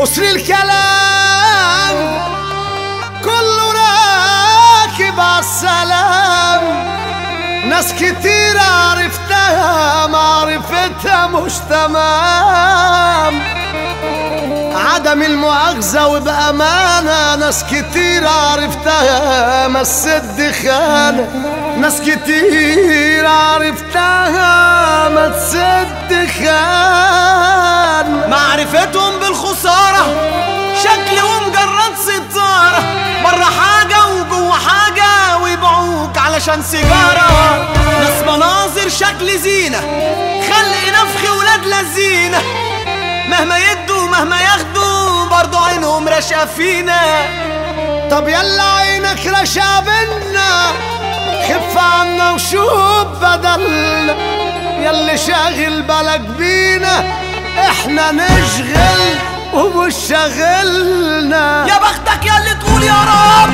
وصل الكلام كله راكب عالسلام ناس كتير عرفتها معرفتها مش تمام عدم المؤاخذة وبأمانة ناس كتير عرفتها مست دخانة ناس كتير عرفتها ما تسد خان معرفتهم بالخسارة شكل ومجرد ستارة بره حاجة وجوه حاجة ويبيعوك علشان سيجارة ناس مناظر شكل زينة خلق نفخ ولاد لذينة مهما يدوا مهما ياخدوا برضو عينهم راشقة فينا طب يلا عينك رشا بينا خف عنا وشوف بدلنا يلي شاغل بالك بينا احنا نشغل ومش شاغلنا يا بختك يا اللي تقول يا رب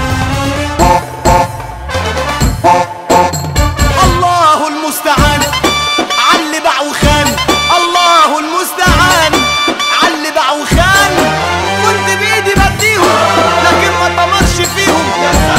الله المستعان علي باع وخان الله المستعان علي باع وخان كنت بايدي بديهم لكن ما طمرش فيهم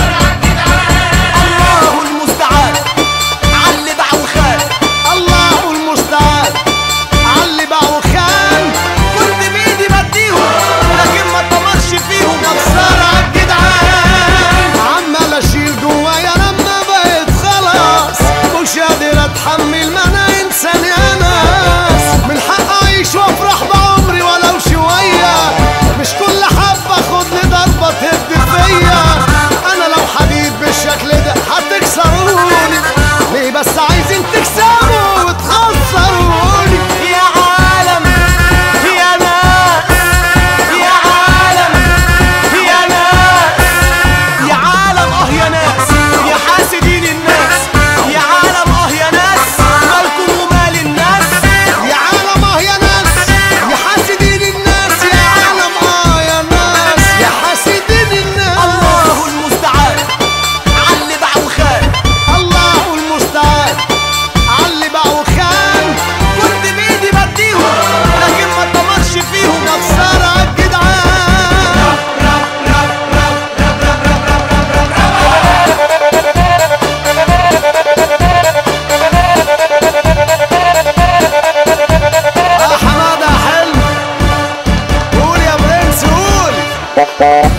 الله المستعان علي باع وخان الله المستعان علي باع وخان كنت بايدي بديهم لكن ما طمرش فيهم صار عالجدعان عمال اشيل جوايا لما بقيت خلاص مش قادر اتحمل ما انا انسان يا ناس من حق اعيش وافرح بعمري ولو شويه مش كل حبه اخد لي ضربه تهد فيا انا لو حديد بالشكل ده هتكسروني ليه بس عايزين تكسبوا وتخسروني يا عالم يا ناس يا عالم يا ناس يا عالم اه يا ناس يا حاسدين الناس يا عالم اه يا ناس مالكم ومال الناس يا عالم اه يا ناس يا حاسدين الناس يا عالم اه يا ناس يا حاسدين الناس الله المستعان علي باع وخان الله المستعان علي باع وخان كنت بايدي بديهم لكن ما اتدمرش فيهم كسر عالجدعان يا حماده حلو قول يا برنس قول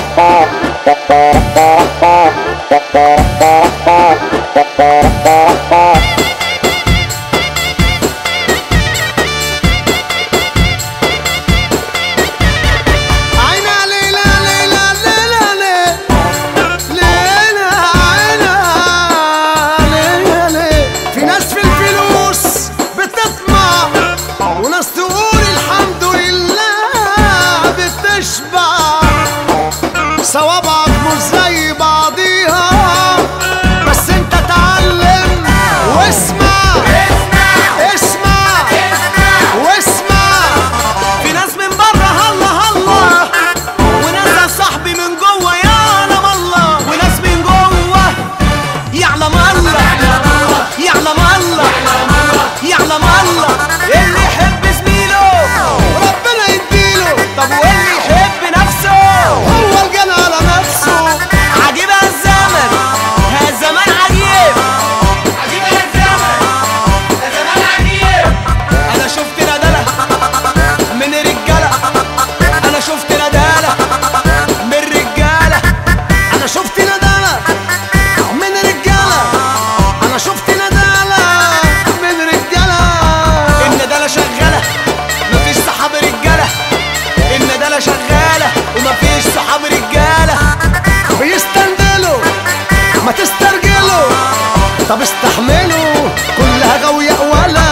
عينا ليلى ليلى ليلى ليلى ليلى عينا ليلى ليلى في ناس في الفلوس بتطمع وناس تقول الحمد لله بتشبع صوابعك مش زي بعضيها بس انت اتعلم واسمع اسمع واسمع في ناس من بره هلا هلا وناس يا صاحبي من جوه يعلم الله وناس من جوه يعلم الله يعلم الله يعلم الله اللي يحب زميله ربنا يديله طب واللي يحب نفسه هو الجنى على نفسه عجيب الزمن ها الزمان عجيب عجيب الزمن الزمان عجيب انا شفت ندالة من رجالة انا شفت ندالة من رجالة انا شفت ندالة من رجالة انا شفت ندالة من رجالة الندالة شغالة مفيش صحاب رجالة الندالة شغالة ومفيش صحاب رجالة بيستندلوا ما تسترجلوا طب استحملوا كلها غوية ولا